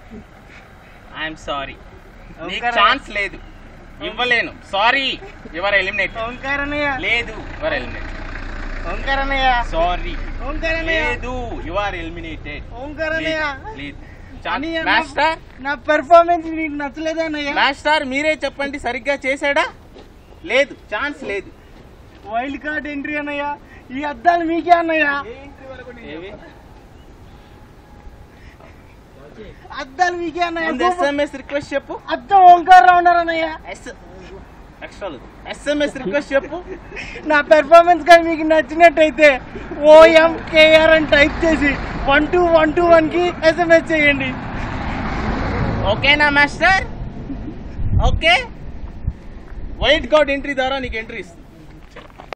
I'm sorry నీకు Omkar chance లేదు ఇవ్వలేను సారీ యువర్ ఎలిమినేట్ ఓంకార్ అన్నయ్య లేదు యువర్ ఎలిమినేట్ ఓంకార్ అన్నయ్య సారీ ఓంకార్ అన్నయ్య లేదు యువర్ ఎలిమినేటెడ్ ఓంకార్ అన్నయ్య లేదు అన్నయ్య, మాస్టర్ నా పెర్ఫార్మెన్స్ నీకు నచ్చలేదా అన్నయ్య మాస్టర్ మీరే చెప్పండి సరిగ్గా చేశాడా లేదు ఛాన్స్ లేదు వైల్డ్ కార్డ్ ఎంట్రీ అన్నయ్య ఈ అద్దాలు మీకే అన్నయ్య ఏవి అద్దాలు మీకే అన్నయ్య ముందు ఎస్ఎంఎస్ రిక్వెస్ట్ చెప్పు అద్దం ఓంకార్ రౌండర్ అన్నయ్య ఎస్ ఎక్స్ట్రా ఎస్ఎంఎస్ రిక్వెస్ట్ చెప్పు నా పెర్ఫార్మెన్స్ కానీ మీకు నచ్చినట్టయితే ఓఎం కేఆర్ అని టైప్ చేసి one two one two one కి ఎస్ఎంఎస్ చేయండి ఓకేనా master okay wild card entry ద్వారా నీకు ఎంట్రీ ఇస్తా